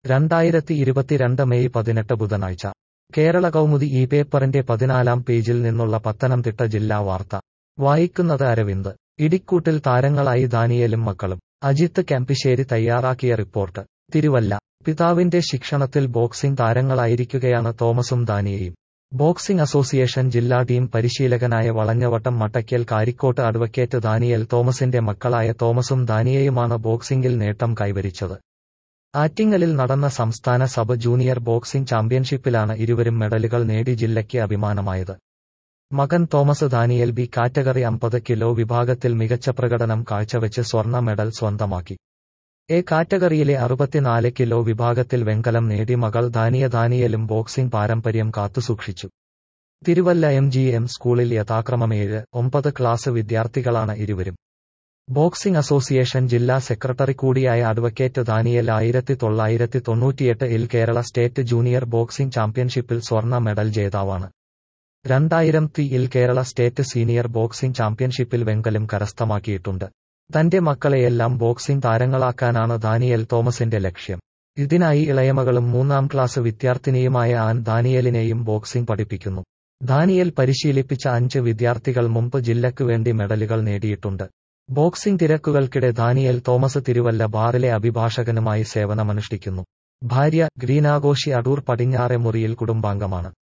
രണ്ടായിരത്തി ഇരുപത്തിരണ്ട് മെയ് പതിനെട്ട് ബുധനാഴ്ച കേരള കൗമുദി ഈ പേപ്പറിന്റെ പതിനാലാം പേജിൽ നിന്നുള്ള പത്തനംതിട്ട ജില്ലാ വാർത്ത വായിക്കുന്നത് അരവിന്ദ് ഇടിക്കൂട്ടിൽ താരങ്ങളായി ദാനിയേലും മക്കളും അജിത്ത് കെമ്പിശ്ശേരി തയ്യാറാക്കിയ റിപ്പോർട്ട് തിരുവല്ല പിതാവിന്റെ ശിക്ഷണത്തിൽ ബോക്സിംഗ് താരങ്ങളായിരിക്കുകയാണ് തോമസും ദാനിയയും ബോക്സിംഗ് അസോസിയേഷൻ ജില്ലാ ടീം പരിശീലകനായ വളഞ്ഞവട്ടം മട്ടയ്ക്കൽ കാരിക്കോട്ട് അഡ്വക്കേറ്റ് ദാനിയേൽ തോമസിന്റെ മക്കളായ തോമസും ദാനിയയുമാണ് ബോക്സിംഗിൽ നേട്ടം കൈവരിച്ചത് ആറ്റിങ്ങലിൽ നടന്ന സംസ്ഥാന സബ് ജൂനിയർ ബോക്സിംഗ് ചാമ്പ്യൻഷിപ്പിലാണ് ഇരുവരും മെഡലുകൾ നേടി ജില്ലയ്ക്ക് അഭിമാനമായത് മകൻ തോമസ് ദാനിയൽ ബി കാറ്റഗറി അമ്പത് കിലോ വിഭാഗത്തിൽ മികച്ച പ്രകടനം കാഴ്ചവെച്ച് സ്വർണ്ണ മെഡൽ സ്വന്തമാക്കി എ കാറ്റഗറിയിലെ അറുപത്തിനാല് കിലോ വിഭാഗത്തിൽ വെങ്കലം നേടി മകൾ ദാനിയ ദാനിയലും ബോക്സിംഗ് പാരമ്പര്യം കാത്തുസൂക്ഷിച്ചു തിരുവല്ല എം ജി എം സ്കൂളിൽ യഥാക്രമം ഏഴ് ഒമ്പത് ക്ലാസ് വിദ്യാർത്ഥികളാണ് ഇരുവരും ബോക്സിംഗ് അസോസിയേഷൻ ജില്ലാ സെക്രട്ടറി കൂടിയായ അഡ്വക്കേറ്റ് ദാനിയൽ ആയിരത്തി തൊള്ളായിരത്തി തൊണ്ണൂറ്റിയെട്ട് ഇൽ കേരള സ്റ്റേറ്റ് ജൂനിയർ ബോക്സിംഗ് ചാമ്പ്യൻഷിപ്പിൽ സ്വർണ്ണ മെഡൽ ജേതാവാണ് രണ്ടായിരം ഇൽ കേരള സ്റ്റേറ്റ് സീനിയർ ബോക്സിംഗ് ചാമ്പ്യൻഷിപ്പിൽ വെങ്കലം കരസ്ഥമാക്കിയിട്ടുണ്ട് തന്റെ മക്കളെയെല്ലാം ബോക്സിംഗ് താരങ്ങളാക്കാനാണ് ദാനിയൽ തോമസിന്റെ ലക്ഷ്യം ഇതിനായി ഇളയമകളും മൂന്നാം ക്ലാസ് വിദ്യാർത്ഥിനിയുമായ ആൻ ദാനിയലിനെയും ബോക്സിംഗ് പഠിപ്പിക്കുന്നു ദാനിയൽ പരിശീലിപ്പിച്ച അഞ്ച് വിദ്യാർത്ഥികൾ മുമ്പ് ജില്ലയ്ക്കു വേണ്ടി മെഡലുകൾ നേടിയിട്ടുണ്ട് ബോക്സിംഗ് തിരക്കുകൾക്കിടെ ദാനിയൽ തോമസ് തിരുവല്ല ബാറിലെ അഭിഭാഷകനുമായി സേവനമനുഷ്ഠിക്കുന്നു ഭാര്യ ഗ്രീനാഘോഷി അടൂർ പടിഞ്ഞാറെ മുറിയിൽ കുടുംബാംഗമാണ്